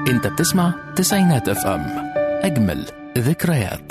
انت بتسمع تسعينات اف ام اجمل ذكريات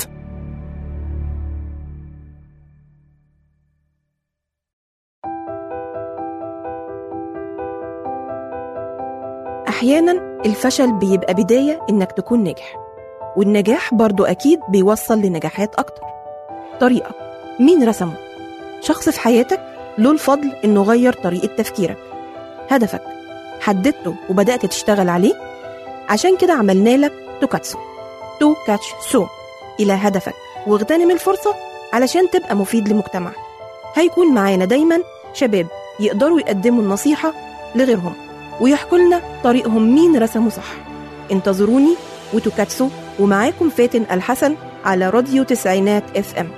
أحيانا الفشل بيبقى بداية إنك تكون ناجح والنجاح برضو أكيد بيوصل لنجاحات أكتر طريقك مين رسمه؟ شخص في حياتك له الفضل إنه غير طريقة تفكيرك هدفك حددته وبدأت تشتغل عليه عشان كده عملنا لك توكاتسو تو كاتش سو إلى هدفك واغتنم الفرصة علشان تبقى مفيد لمجتمعك هيكون معانا دايما شباب يقدروا يقدموا النصيحة لغيرهم ويحكوا لنا طريقهم مين رسمه صح انتظروني وتوكاتسو ومعاكم فاتن الحسن على راديو تسعينات اف ام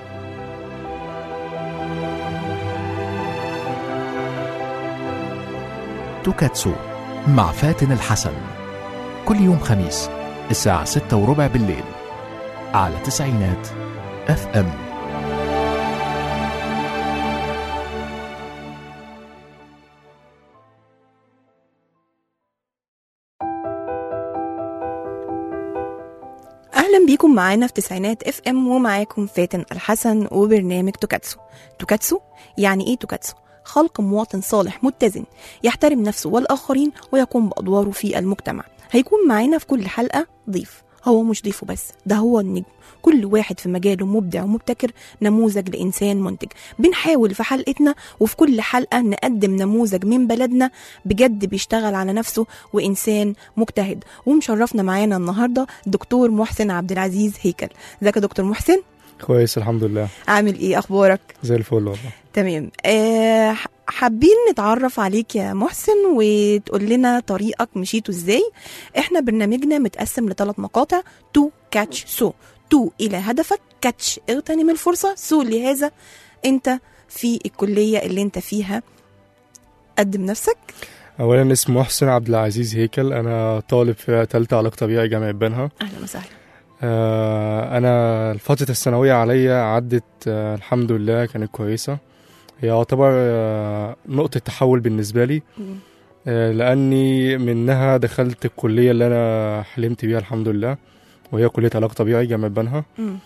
توكاتسو مع فاتن الحسن كل يوم خميس الساعة ستة وربع بالليل على تسعينات اف ام اهلا بيكم معانا في تسعينات اف ام ومعاكم فاتن الحسن وبرنامج توكاتسو توكاتسو يعني ايه توكاتسو خلق مواطن صالح متزن يحترم نفسه والاخرين ويقوم بادواره في المجتمع هيكون معانا في كل حلقه ضيف هو مش ضيفه بس ده هو النجم كل واحد في مجاله مبدع ومبتكر نموذج لإنسان منتج بنحاول في حلقتنا وفي كل حلقة نقدم نموذج من بلدنا بجد بيشتغل على نفسه وإنسان مجتهد ومشرفنا معانا النهاردة دكتور محسن عبد العزيز هيكل ازيك يا دكتور محسن كويس الحمد لله عامل ايه اخبارك زي الفل والله تمام أه ح- حابين نتعرف عليك يا محسن وتقول لنا طريقك مشيته ازاي احنا برنامجنا متقسم لثلاث مقاطع تو كاتش سو تو الى هدفك كاتش اغتنم الفرصه سو لهذا انت في الكليه اللي انت فيها قدم نفسك اولا اسمي محسن عبد العزيز هيكل انا طالب في ثالثه علاج طبيعي جامعه بنها اهلا وسهلا آه انا فتره الثانويه عليا عدت آه الحمد لله كانت كويسه هي يعتبر آه نقطه تحول بالنسبه لي مم. آه لاني منها دخلت الكليه اللي انا حلمت بيها الحمد لله وهي كليه علاج طبيعي جامعه بنها مم.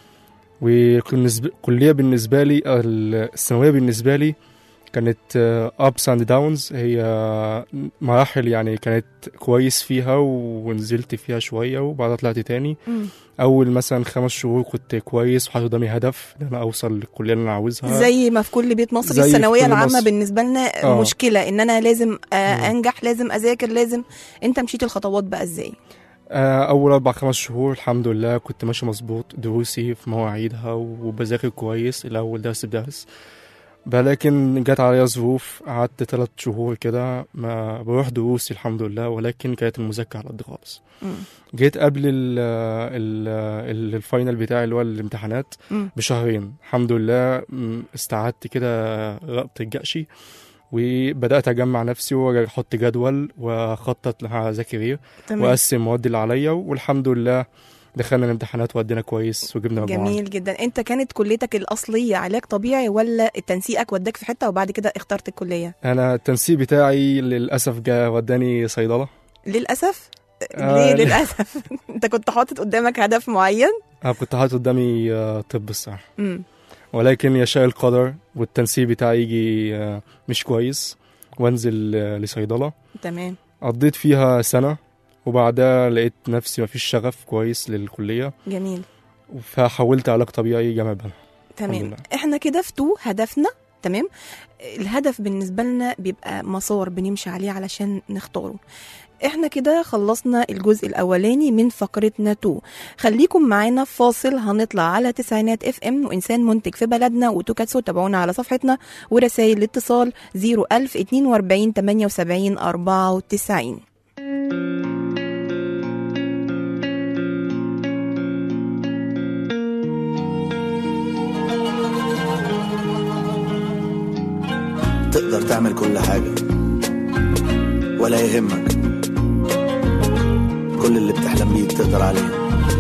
والكليه بالنسبه لي الثانويه بالنسبه لي كانت ابس اند داونز هي مراحل يعني كانت كويس فيها ونزلت فيها شويه وبعدها طلعت تاني مم. اول مثلا خمس شهور كنت كويس وحاطط قدامي هدف ان انا اوصل للكليه اللي انا عاوزها زي ما في كل بيت مصري زي في الثانويه كل العامه مصر. بالنسبه لنا آه. مشكله ان انا لازم آه مم. انجح لازم اذاكر لازم انت مشيت الخطوات بقى ازاي آه، اول اربع خمس شهور الحمد لله كنت ماشي مظبوط دروسي في مواعيدها وبذاكر كويس الاول درس بدرس لكن جت عليا ظروف قعدت ثلاث شهور كده ما بروح دروسي الحمد لله ولكن كانت المذاكره على قد خالص مم. جيت قبل ال ال ال الفاينل بتاعي اللي هو الامتحانات مم. بشهرين الحمد لله م، استعدت كده ربط الجأشي وبدأت أجمع نفسي وأحط جدول وأخطط هذاكر إيه تمام وأقسم المواد اللي عليا والحمد لله دخلنا الامتحانات وأدينا كويس وجبنا مجموعة جميل جدا انت كانت كليتك الاصليه علاج طبيعي ولا تنسيقك وداك في حته وبعد كده اخترت الكليه أنا التنسيق بتاعي للأسف جا وداني صيدلة للاسف آه، ليه للاسف انت كنت حاطط قدامك هدف معين أنا كنت حاطط قدامي آه، طب الصراحة امم ولكن يشاء القدر والتنسيق بتاعي يجي آه، مش كويس وانزل آه، لصيدلة تمام قضيت فيها سنة وبعدها لقيت نفسي مفيش شغف كويس للكلية جميل فحولت علاج طبيعي جامعة بنها الحمد تمام لله. احنا كده في تو هدفنا تمام الهدف بالنسبه لنا بيبقى مسار بنمشي عليه علشان نختاره احنا كده خلصنا الجزء الاولاني من فقرتنا تو خليكم معانا في فاصل هنطلع على تسعينات اف ام وانسان منتج في بلدنا وتوكاتسو تابعونا على صفحتنا ورسائل الاتصال 01000 42 78 94 تقدر تعمل كل حاجة ولا يهمك كل اللي بتحلم بيه تقدر عليه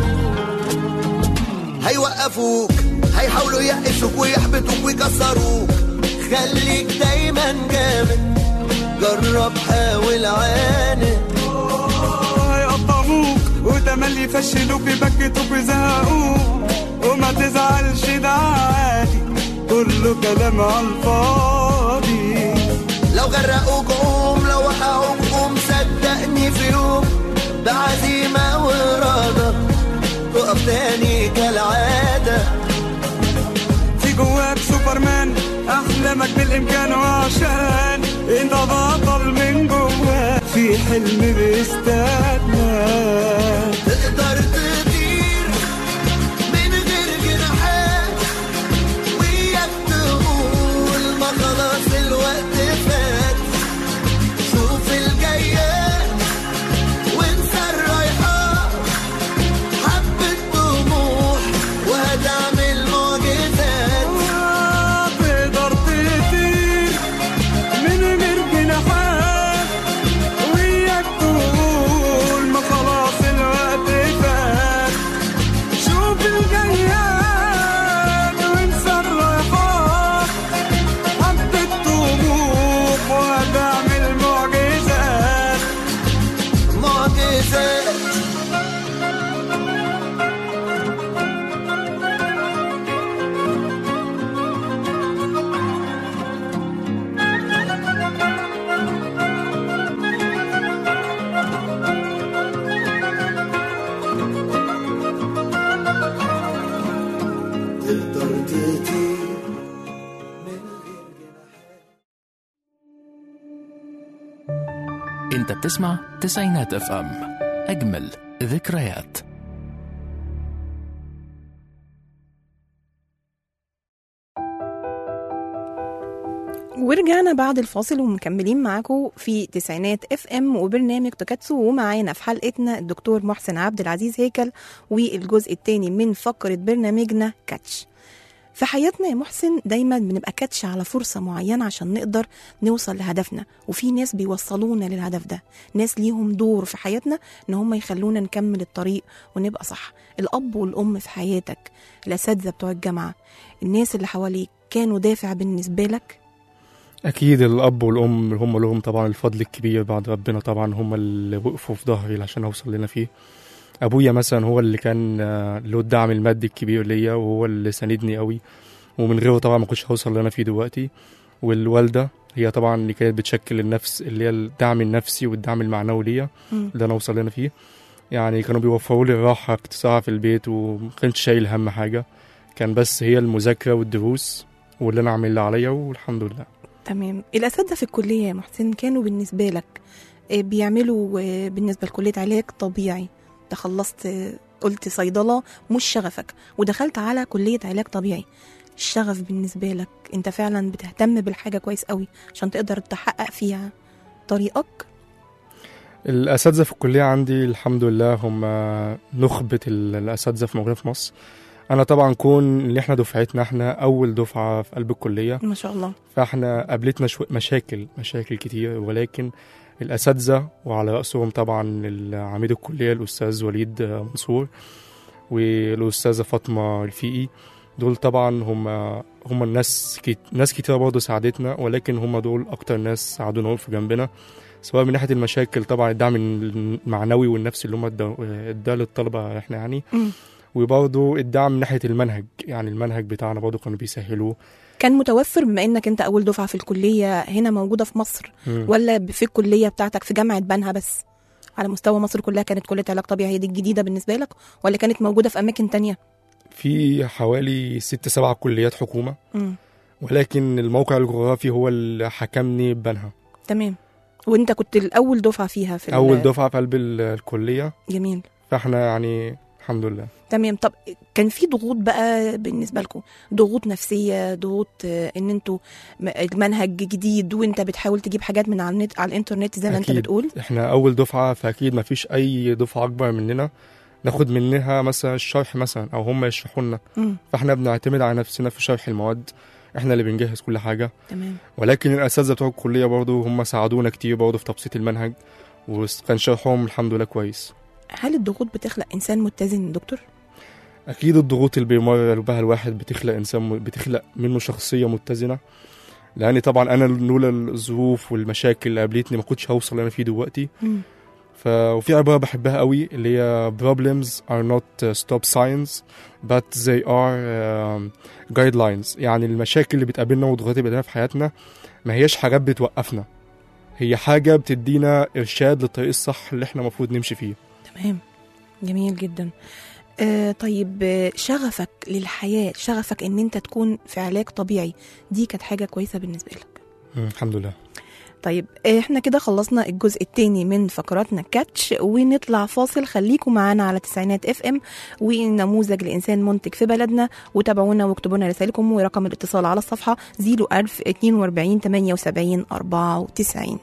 هيوقفوك هيحاولوا يقفوك ويحبطوك ويكسروك خليك دايما جامد جرب حاول عاند هيقطعوك تملي يفشلوك يبكتوك ويزهقوك وما تزعلش ده عادي كله كلام على الفاضي لو غرقوك قوم لو وقعوك قوم صدقني في يوم بعزيمة وإرادة تقف تاني كالعادة في جواك سوبرمان احلامك بالامكان وعشان انت بطل من جواك في حلم بيستناك تقدر تطير من غير جناحات وياك تقول ما خلاص الوقت فات شوف الجايات وانسى الرايحات حبة طموح وهتعمل معجزات تقدر تطير من غير جناحات وياك تقول ما خلاص الوقت فات شوف الجياد وانسى الرايحات حبة طموح وهتعمل معجزات معجزات تقدر تطير من غير جناحات انت بتسمع تسعينات اف ام اجمل ذكريات ورجعنا بعد الفاصل ومكملين معاكم في تسعينات اف ام وبرنامج توكاتسو ومعانا في حلقتنا الدكتور محسن عبد العزيز هيكل والجزء الثاني من فقرة برنامجنا كاتش في حياتنا يا محسن دايما بنبقى كاتش على فرصة معينة عشان نقدر نوصل لهدفنا وفي ناس بيوصلونا للهدف ده ناس ليهم دور في حياتنا ان هم يخلونا نكمل الطريق ونبقى صح الاب والام في حياتك الاساتذة بتوع الجامعة الناس اللي حواليك كانوا دافع بالنسبة لك اكيد الاب والام هم لهم طبعا الفضل الكبير بعد ربنا طبعا هم اللي وقفوا في ظهري عشان اوصل لنا فيه ابويا مثلا هو اللي كان آه، له الدعم المادي الكبير ليا وهو اللي ساندني قوي ومن غيره طبعا ما كنتش هوصل اللي انا فيه دلوقتي والوالده هي طبعا اللي كانت بتشكل النفس اللي هي الدعم النفسي والدعم المعنوي ليا مم. اللي انا اوصل لنا فيه يعني كانوا بيوفروا لي الراحه كنت ساعه في البيت وما كنتش شايل هم حاجه كان بس هي المذاكره والدروس واللي انا اعمل اللي عليا والحمد لله تمام الأساتذة في الكلية يا محسن كانوا بالنسبة لك آه، بيعملوا آه، بالنسبة لكلية علاج طبيعي تخلصت آه، قلت صيدلة مش شغفك ودخلت على كلية علاج طبيعي الشغف بالنسبة لك انت فعلا بتهتم بالحاجة كويس قوي عشان تقدر تحقق فيها طريقك الأساتذة في الكلية عندي الحمد لله هم نخبة ال- الأساتذة في موجودة في مصر أنا طبعا كون اللي احنا دفعتنا احنا أول دفعة في قلب الكلية ما شاء الله فاحنا قابلتنا شو مشاكل مشاكل كتير ولكن الأساتذة وعلى رأسهم طبعا عميد الكلية الأستاذ وليد منصور والأستاذة فاطمة الفيقي دول طبعا هم هم الناس كت... ناس كتير برضه ساعدتنا ولكن هم دول أكتر ناس ساعدونا في جنبنا سواء من ناحية المشاكل طبعا الدعم المعنوي والنفسي اللي هم ادوا- اداه للطلبة احنا يعني مم. وبرضه الدعم من ناحية المنهج يعني المنهج بتاعنا برضه كانوا بيسهلوه كان متوفر بما انك انت اول دفعة في الكلية هنا موجودة في مصر مم. ولا في الكلية بتاعتك في جامعة بنها بس على مستوى مصر كلها كانت كلية علاج طبيعي هي دي الجديدة بالنسبة لك ولا كانت موجودة في أماكن تانية؟ في حوالي ست سبع كليات حكومة مم. ولكن الموقع الجغرافي هو اللي حكمني ببنها تمام وانت كنت الأول دفعة فيها في ال- أول دفعة في قلب ال- الكلية جميل فاحنا يعني الحمد لله تمام طب كان في ضغوط بقى بالنسبة لكم ضغوط نفسية ضغوط آه، ان انتوا م- المنهج جديد وانت بتحاول تجيب حاجات من على النت على الانترنت زي ما انت أكيد. بتقول احنا أول دفعة فأكيد ما فيش أي دفعة أكبر مننا ناخد منها مثلا الشرح مثلا أو هم يشرحوا لنا مم. فاحنا بنعتمد على نفسنا في شرح المواد احنا اللي بنجهز كل حاجة تمام ولكن الأساتذة بتوع الكلية برضه هم ساعدونا كتير برضه في تبسيط المنهج وكان شرحهم الحمد لله كويس هل الضغوط بتخلق انسان متزن يا دكتور؟ اكيد الضغوط اللي بيمر بها الواحد بتخلق انسان بتخلق منه شخصيه متزنه لان طبعا انا لولا الظروف والمشاكل اللي قابلتني ما كنتش هوصل اللي انا فيه دلوقتي مم. ف... وفي عبارة بحبها قوي اللي هي problems are not stop signs but they are um, guidelines يعني المشاكل اللي بتقابلنا والضغوطات اللي بتقابلنا في حياتنا ما هيش حاجات بتوقفنا هي حاجة بتدينا إرشاد للطريق الصح اللي احنا المفروض نمشي فيه تمام جميل جدا آه طيب آه، شغفك للحياة شغفك ان انت تكون في علاج طبيعي دي كانت حاجة كويسة بالنسبة لك مم، الحمد لله طيب آه، احنا كده خلصنا الجزء الثاني من فقراتنا كاتش ونطلع فاصل خليكم معانا على تسعينات اف ام ونموذج لانسان منتج في بلدنا وتابعونا واكتبوا لنا رسائلكم ورقم الاتصال على الصفحه 01000 42 78 94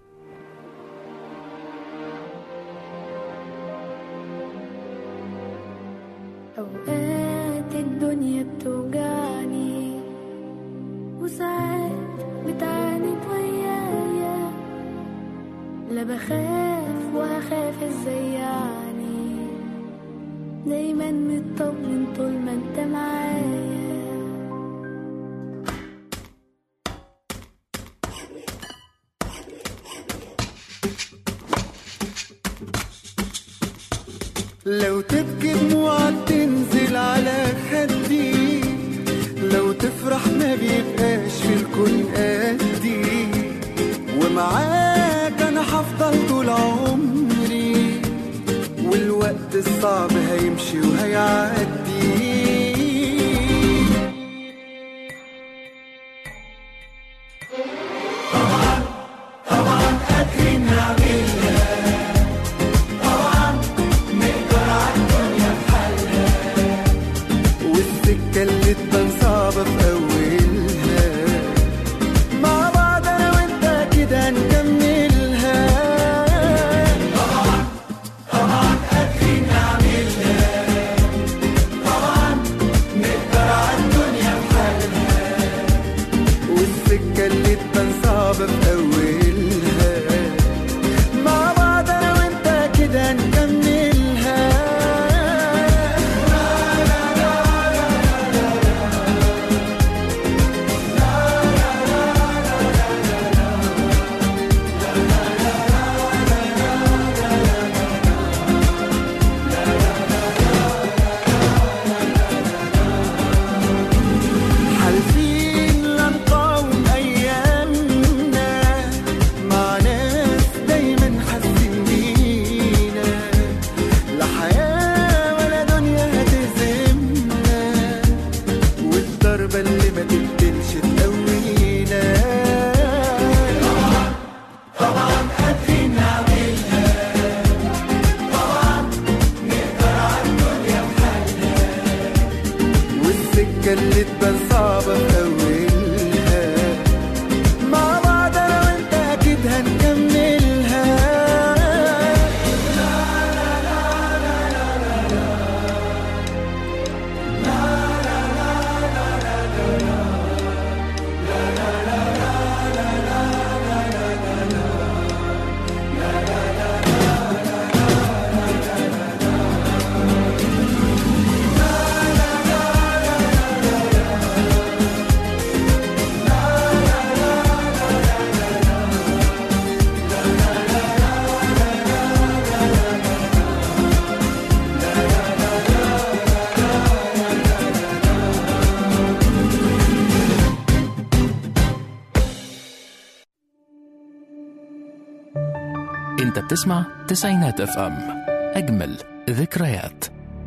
أوقات الدنيا بتوجعني وساعات بتعاند ويايا لا بخاف وهخاف ازاي يعني دايما مطمن طول ما انت معايا لو تبكي دموعك تنزل على خدي لو تفرح ما بيبقاش في الكون قدي ومعاك انا هفضل طول عمري والوقت الصعب هيمشي وهيعدي والسكة اللي تبان صعبة في أولها مع بعض أنا وأنت كده نكملها طبعا طبعا قادرين نعملها طبعا نقدر على الدنيا بحالها والسكة اللي تبان صعبة في أولها مع بعض أنا وأنت كده نكملها حالفين لا نقاوم أيامنا مع ناس دايما حاسين بينا لا حياة ولا دنيا هتهزمنا والضربة اللي ما تبدلش تقوينا طبعا طبعا قادرين نعملها طبعا نقدر على الدنيا بحالها والسكة اللي تبان صعبة في أولها مع بعض أنا وأنت أكيد هنكملها انت بتسمع تسعينات اف ام اجمل ذكريات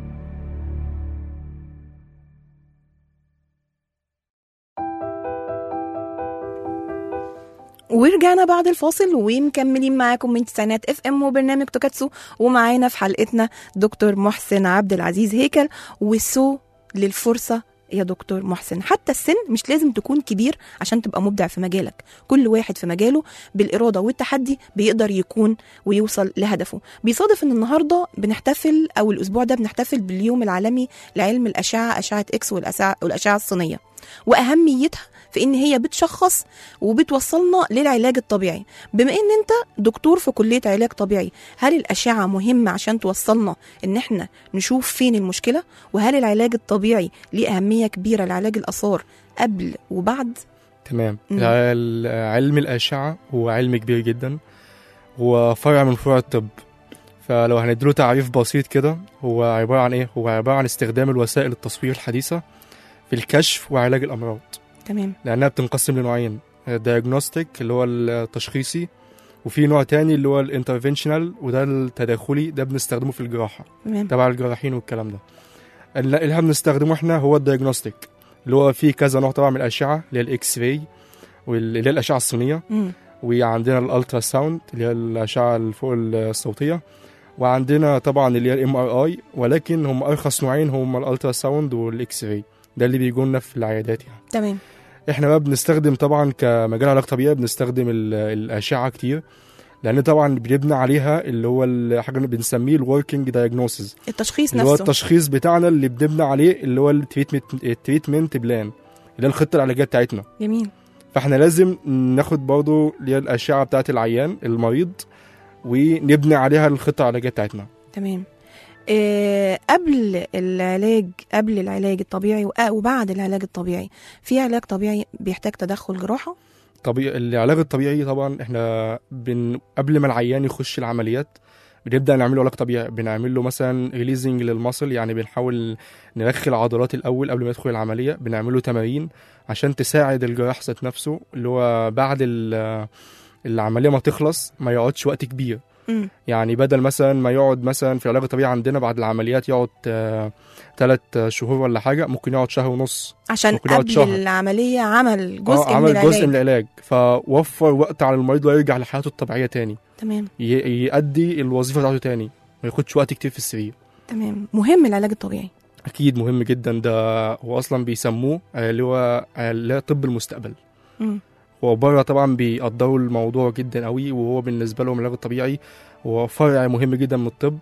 ورجعنا بعد الفاصل ومكملين معاكم من تسعينات اف ام وبرنامج توكاتسو ومعانا في حلقتنا دكتور محسن عبد العزيز هيكل وسو للفرصه يا دكتور محسن حتى السن مش لازم تكون كبير عشان تبقى مبدع في مجالك كل واحد في مجاله بالإرادة والتحدي بيقدر يكون ويوصل لهدفه بيصادف ان النهاردة بنحتفل او الاسبوع ده بنحتفل باليوم العالمي لعلم الأشعة أشعة إكس والأشعة, والأشعة الصينية وأهميتها في ان هي بتشخص وبتوصلنا للعلاج الطبيعي بما ان انت دكتور في كليه علاج طبيعي هل الاشعه مهمه عشان توصلنا ان احنا نشوف فين المشكله وهل العلاج الطبيعي ليه اهميه كبيره لعلاج الاثار قبل وبعد تمام مم. الع- علم الأشعة هو علم كبير جدا هو فرع من فروع الطب فلو هنديله تعريف بسيط كده هو عبارة عن ايه هو عبارة عن استخدام الوسائل التصوير الحديثة في الكشف وعلاج الأمراض تمام لأنها بتنقسم لنوعين الدياجنوستيك اللي هو التشخيصي وفي نوع تاني اللي هو الانترفنشنال وده التداخلي ده بنستخدمه في الجراحة تمام تبع الجراحين والكلام ده اللي اللي احنا بنستخدمه احنا هو الدياجنوستيك اللي هو فيه كذا نوع طبعا من الأشعة اللي هي الإكس راي واللي هي الأشعة الصينية مم. وعندنا الالترا ساوند اللي هي الاشعه اللي فوق الصوتيه وعندنا طبعا اللي هي الام ار اي ولكن هم ارخص نوعين هم الالترا ساوند والاكس راي ده اللي بيجوا لنا في العيادات يعني تمام احنا بقى بنستخدم طبعا كمجال علاج طبيعي بنستخدم ال- الاشعه كتير لان طبعا بنبني عليها اللي هو الحاجه اللي بنسميه الوركينج دايجنوسيس التشخيص اللي هو نفسه التشخيص بتاعنا اللي بنبني عليه اللي هو التريتمنت التريتمنت بلان اللي هي الخطه العلاجيه بتاعتنا جميل فاحنا لازم ناخد برضه اللي هي الاشعه بتاعت العيان المريض ونبني عليها الخطه العلاجيه بتاعتنا تمام آه قبل العلاج قبل العلاج الطبيعي وآ- وبعد العلاج الطبيعي في علاج طبيعي بيحتاج تدخل جراحة طبيعي العلاج الطبيعي طبعا احنا بن... قبل ما العيان يخش العمليات بنبدا نعمل له علاج طبيعي بنعمل له مثلا ريليزنج للمصل يعني بنحاول نرخي العضلات الاول قبل ما يدخل العمليه بنعمل له تمارين عشان تساعد الجراح ذات نفسه اللي هو بعد ال- العمليه ما تخلص ما يقعدش وقت كبير مم. يعني بدل مثلا ما يقعد مثلا في العلاج الطبيعي عندنا بعد العمليات يقعد ثلاث شهور ولا حاجه ممكن يقعد شهر ونص عشان ممكن يقعد قبل شهر. العملية عمل جزء آه، من عمل العلاج جزء من العلاج فوفر وقت على المريض ويرجع لحياته الطبيعيه تاني تمام ي- يأدي الوظيفه بتاعته تاني ما ياخدش وقت كتير في السرير تمام مهم العلاج الطبيعي اكيد مهم جدا ده هو اصلا بيسموه آه، اللي هو آه، اللي هو طب المستقبل مم. هو بره طبعا بيقدروا الموضوع جدا قوي وهو بالنسبه لهم العلاج الطبيعي هو فرع مهم جدا من الطب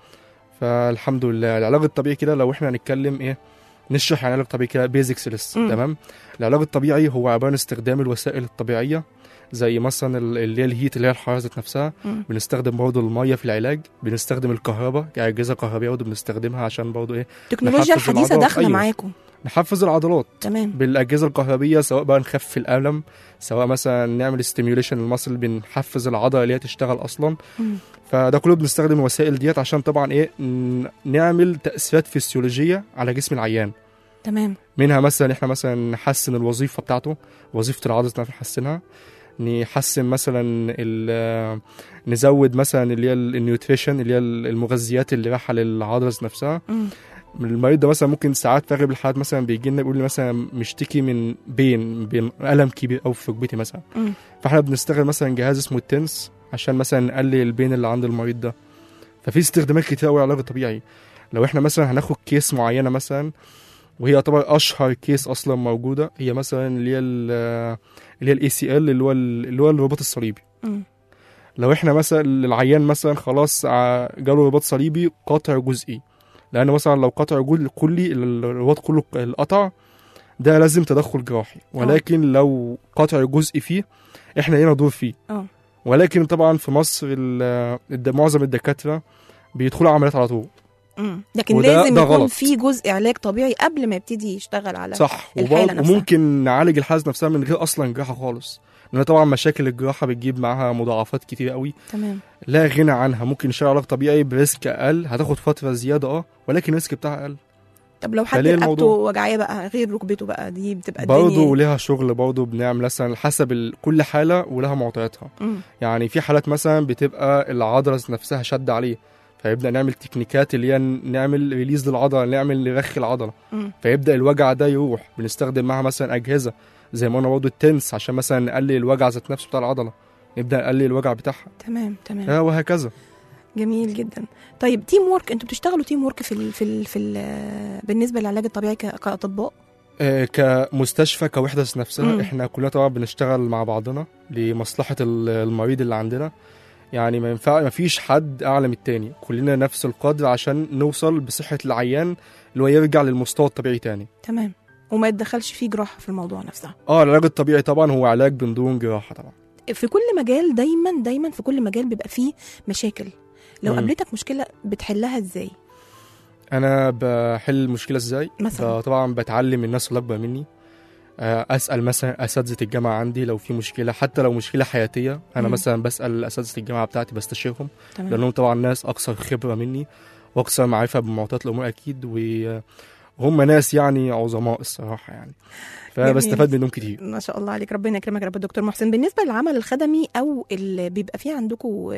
فالحمد لله العلاج الطبيعي كده لو احنا هنتكلم ايه نشرح عن العلاج الطبيعي كده بيزكس لسه مم. تمام العلاج الطبيعي هو عباره عن استخدام الوسائل الطبيعيه زي مثلا ال- اللي هي الهيت اللي هي الحراره ذات نفسها مم. بنستخدم برضه الميه في العلاج بنستخدم الكهرباء كأجهزة كهربائية برضه بنستخدمها عشان برضه ايه التكنولوجيا نحفز الحديثة العضلات. داخلة أيوة. معاكم نحفز العضلات تمام بالاجهزه الكهربيه سواء بقى نخفف الالم سواء مثلا نعمل ستيميوليشن للمصل بنحفز العضله اللي هي تشتغل اصلا مم. فده كله بنستخدم الوسائل ديت عشان طبعا ايه ن- نعمل تاثيرات فسيولوجيه على جسم العيان تمام منها مثلا احنا مثلا نحسن الوظيفه بتاعته وظيفه العضله نعرف نحسنها نحسن مثلا ال- نزود مثلا اللي هي ال- النيوتريشن اللي هي المغذيات اللي رايحه للعضله نفسها مم. المريض ده مثلا ممكن ساعات في اغلب الحالات مثلا بيجي لنا بيقول لي مثلا مشتكي من بين بين الم كبير او في ركبتي مثلا مم. فاحنا بنستخدم مثلا جهاز اسمه التنس عشان مثلا نقلل البين اللي عند المريض ده ففي استخدامات كتير قوي العلاج الطبيعي لو احنا مثلا هناخد كيس معينه مثلا وهي يعتبر اشهر كيس اصلا موجوده هي مثلا اللي هي ال- اللي هي الاي سي ال اللي هو ال- اللي هو الرباط الصليبي مم. لو احنا مثلا العيان مثلا خلاص ع- جاله رباط صليبي قاطع جزئي لان مثلا لو قطع جل كلي ال- الرباط كله القطع ده لازم تدخل جراحي ولكن لو قطع جزء فيه احنا لينا دور فيه اه ولكن طبعا في مصر ال- الد- معظم الدكاتره بيدخلوا عمليات على طول مم. لكن وده- لازم ده يكون غلط. في جزء علاج طبيعي قبل ما يبتدي يشتغل على صح الحالة وبرضه- نفسها. وممكن نعالج الحالة نفسها من غير اصلا جراحه خالص لان طبعا مشاكل الجراحه بتجيب معاها مضاعفات كتير قوي تمام لا غنى عنها ممكن نشتغل علاج طبيعي بريسك اقل هتاخد فتره زياده اه ولكن الريسك بتاعها اقل طب لو حد فليه رقبته الموضوع؟ وجعيه بقى غير ركبته بقى دي بتبقى برضه الدنيا ليها شغل برضه بنعمل مثلا حسب ال... كل حاله ولها معطياتها مم. يعني في حالات مثلا بتبقى العضله نفسها شد عليه فيبدا نعمل تكنيكات اللي هي نعمل ريليز للعضله نعمل نرخي العضله مم. فيبدا الوجع ده يروح بنستخدم معاها مثلا اجهزه زي ما قلنا برضه التنس عشان مثلا نقلل الوجع ذات نفسه بتاع العضله نبدا نقلل الوجع بتاعها تمام تمام آه، وهكذا جميل جدا طيب تيم وورك انتوا بتشتغلوا تيم وورك في ال في ال في ال بالنسبه للعلاج الطبيعي ك- كاطباء آه، كمستشفى كوحده ذات نفسها مم. احنا كلنا طبعا بنشتغل مع بعضنا لمصلحه ال- المريض اللي عندنا يعني ما ينفع ما فيش حد اعلى من التاني كلنا نفس القدر عشان نوصل بصحه العيان اللي هو يرجع للمستوى الطبيعي تاني تمام وما يتدخلش فيه جراحه في الموضوع نفسها اه العلاج الطبيعي طبعا هو علاج من دون جراحه طبعا في كل مجال دايما دايما في كل مجال بيبقى فيه مشاكل لو مم. قابلتك مشكله بتحلها ازاي انا بحل المشكله ازاي مثلا ده طبعا بتعلم من الناس اللي اكبر مني آه، اسال مثلا اساتذه الجامعه عندي لو في مشكله حتى لو مشكله حياتيه انا مم. مثلا بسال اساتذه الجامعه بتاعتي بستشيرهم تمام لانهم طبعا ناس اكثر خبره مني واكثر معرفه بمعطيات الامور اكيد و- وهم ناس يعني عظماء الصراحه يعني فبستفاد منهم كتير ما شاء الله عليك ربنا يكرمك يا رب دكتور محسن بالنسبه للعمل الخدمي او اللي بيبقى فيه عندكم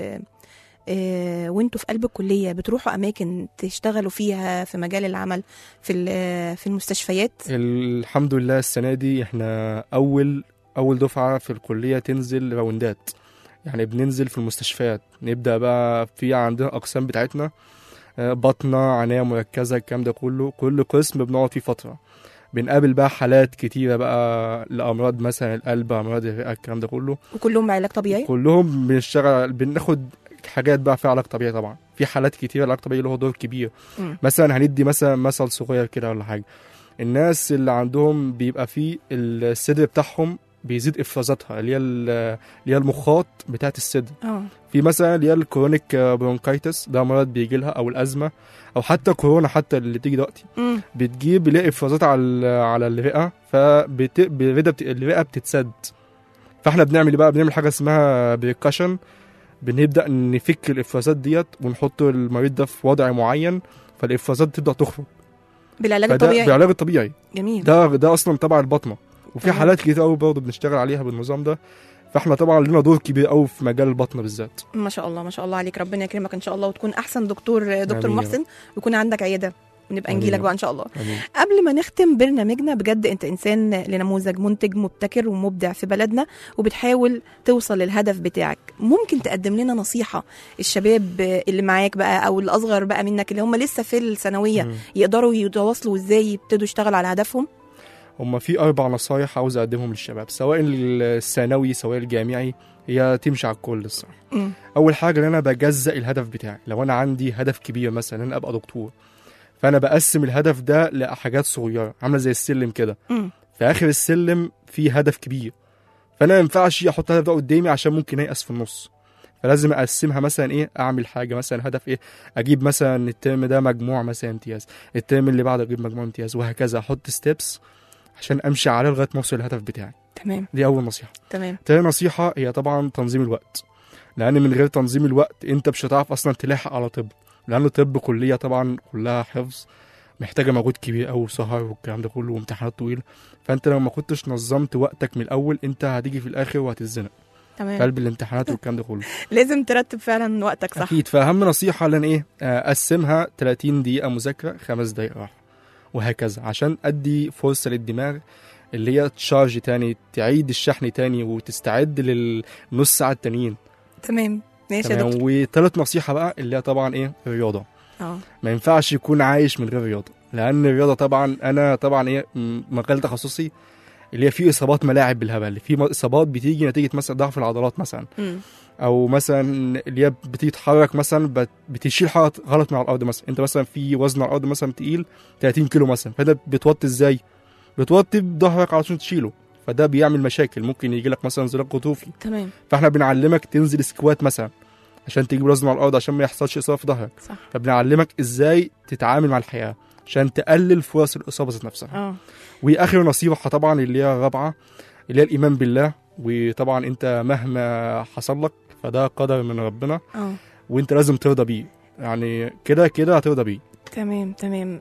آه، وانتوا في قلب الكليه بتروحوا اماكن تشتغلوا فيها في مجال العمل في ال- في المستشفيات الحمد لله السنه دي احنا اول اول دفعه في الكليه تنزل راوندات يعني بننزل في المستشفيات نبدا بقى في عندنا اقسام بتاعتنا آه، باطنه عنايه مركزه الكلام ده كله كل قسم بنقعد فيه فتره بنقابل بقى حالات كتيره بقى لامراض مثلا القلب امراض الرئه الكلام ده كله وكلهم علاج طبيعي كلهم بنشتغل بناخد حاجات بقى فيها علاج طبيعي طبعا في حالات كتير العلاج الطبيعي له دور كبير مم. مثلا هندي مثلا مثل صغير كده ولا حاجه الناس اللي عندهم بيبقى فيه الصدر بتاعهم بيزيد افرازاتها اللي هي ال- اللي هي المخاط بتاعت الصدر اه في مثلا اللي هي الكرونيك برونكايتس ده مرض بيجي لها او الازمه او حتى كورونا حتى اللي تيجي دلوقتي مم. بتجيب بيلاقي افرازات على ال- على الرئه فبت... الرئه بت... الرئه بتتسد فاحنا بنعمل إيه بقى بنعمل حاجه اسمها بريكاشن بنبدا نفك الافرازات ديت ونحط المريض ده في وضع معين فالافرازات تبدا تخرج بالعلاج فده الطبيعي بالعلاج الطبيعي جميل ده ده اصلا تبع البطنه وفي تمام. حالات كتير قوي برضه بنشتغل عليها بالنظام ده فاحنا طبعا لنا دور كبير قوي في مجال البطنه بالذات ما شاء الله ما شاء الله عليك ربنا يكرمك ان شاء الله وتكون احسن دكتور دكتور آمين. محسن ويكون عندك عياده ونبقى آمين. نجيلك بقى ان شاء الله آمين. قبل ما نختم برنامجنا بجد انت انسان لنموذج منتج مبتكر ومبدع في بلدنا وبتحاول توصل للهدف بتاعك ممكن تقدم لنا نصيحة الشباب اللي معاك بقى او الاصغر بقى منك اللي هم لسه في الثانوية مم. يقدروا يتواصلوا ازاي يبتدوا يشتغلوا على هدفهم هما في أربع نصايح عاوز أقدمهم للشباب سواء الثانوي سواء الجامعي هي تمشي على الكل الصراحة مم. أول حاجة إن أنا بجزأ الهدف بتاعي لو أنا عندي هدف كبير مثلا إن أنا أبقى دكتور فأنا بقسم الهدف ده لحاجات صغيرة عاملة زي السلم كده مم. في آخر السلم في هدف كبير فأنا ما ينفعش أحط الهدف ده قدامي عشان ممكن أيأس في النص فلازم اقسمها مثلا ايه اعمل حاجه مثلا هدف ايه اجيب مثلا الترم ده مجموع مثلا امتياز الترم اللي بعده اجيب مجموع امتياز وهكذا احط ستيبس عشان امشي عليه لغايه ما اوصل للهدف بتاعي تمام دي اول نصيحه تمام تاني نصيحه هي طبعا تنظيم الوقت لان من غير تنظيم الوقت انت مش هتعرف اصلا تلاحق على طب لان طب كليه طبعا كلها حفظ محتاجه مجهود كبير قوي وسهر والكلام ده كله وامتحانات طويله فانت لو ما كنتش نظمت وقتك من الاول انت هتيجي في الاخر وهتتزنق في تمام قلب الامتحانات والكلام ده كله لازم ترتب فعلا وقتك صح اكيد فاهم نصيحه لان ايه آه، اقسمها 30 دقيقه مذاكره خمس دقائق راحه وهكذا عشان ادي فرصه للدماغ اللي هي تشارج تاني تعيد الشحن تاني وتستعد للنص ساعه التانيين تمام ماشي يا تمام دكتور وتالت نصيحه بقى اللي هي طبعا ايه الرياضه اه ما ينفعش يكون عايش من غير رياضه لان الرياضه طبعا انا طبعا ايه م- مجال تخصصي اللي هي في اصابات ملاعب بالهبل في م- اصابات بتيجي نتيجه مثلا ضعف العضلات مثلا مم. او مثلا اللي هي بتيجي تتحرك مثلا بت- بتشيل حاجه غلط من على الارض مثلا انت مثلا في وزن على الارض مثلا تقيل 30 كيلو مثلا فانت بتوطي ازاي بتوطي بظهرك علشان تشيله فده بيعمل مشاكل ممكن يجي لك مثلا انزلاق غضروفي تمام فاحنا بنعلمك تنزل سكوات مثلا عشان تجيب الوزن على الارض عشان ما يحصلش اصابه في ظهرك صح فبنعلمك ازاي تتعامل مع الحياه عشان تقلل فرص الاصابه ذات نفسها اه واخر نصيحه طبعا اللي هي الرابعه اللي هي الايمان بالله وطبعا انت مهما حصل لك فده قدر من ربنا اه وانت لازم ترضى بيه يعني كده كده هترضى بيه تمام تمام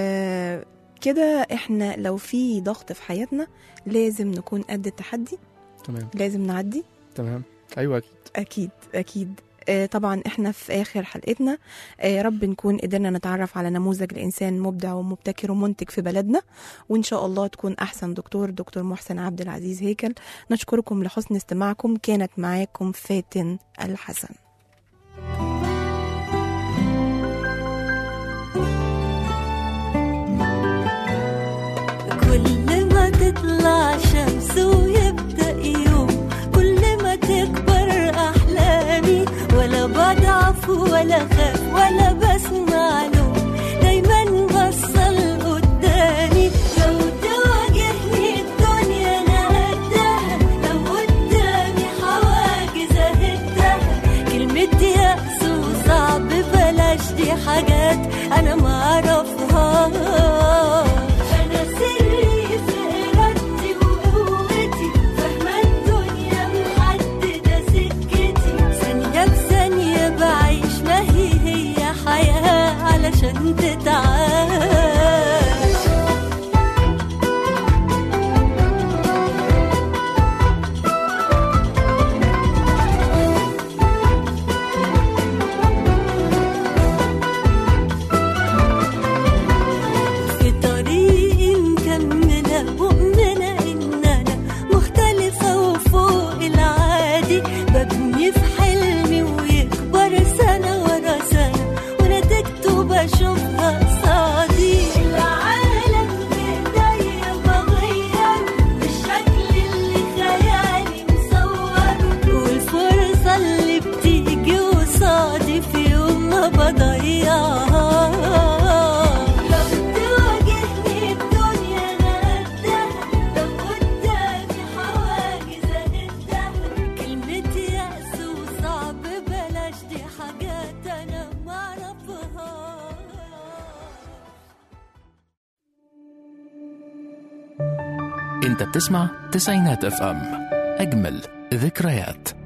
آه كده احنا لو في ضغط في حياتنا لازم نكون قد التحدي تمام لازم نعدي تمام ايوه اكيد اكيد اكيد آه طبعا احنا في اخر حلقتنا آه يا رب نكون قدرنا نتعرف على نموذج لانسان مبدع ومبتكر ومنتج في بلدنا وان شاء الله تكون احسن دكتور دكتور محسن عبد العزيز هيكل نشكركم لحسن استماعكم كانت معاكم فاتن الحسن كل ما تطلع شمس ويبدأ يوم كل ما تكبر أحلامي ولا بضعف ولا خاف ولا بسمع لوم دايما بصل قدامي لو تواجهني الدنيا أنا قدها لو قدامي حواجز أهدها كلمة يأس وصعب بلاش دي حاجات أنا معرفهاش أنا سري في إرادتي علشان تتعاش في طريقي مكملة مؤمنة إن أنا مختلفة وفوق العادي ببني في حلمي ويكبر سنة ورا سنة ونتيجته بشوفها قصادي العالم بإيديا بغير بالشكل اللي خيالي مصور والفرصة اللي بتيجي قصادي في يوم ما بضيعها لو تواجهني الدنيا انا قدها لو قدامي حواجز اهدها كلمة يأس وصعب بلاش دي حاجات انا معرفهاش انت بتسمع تسعينات اف ام اجمل ذكريات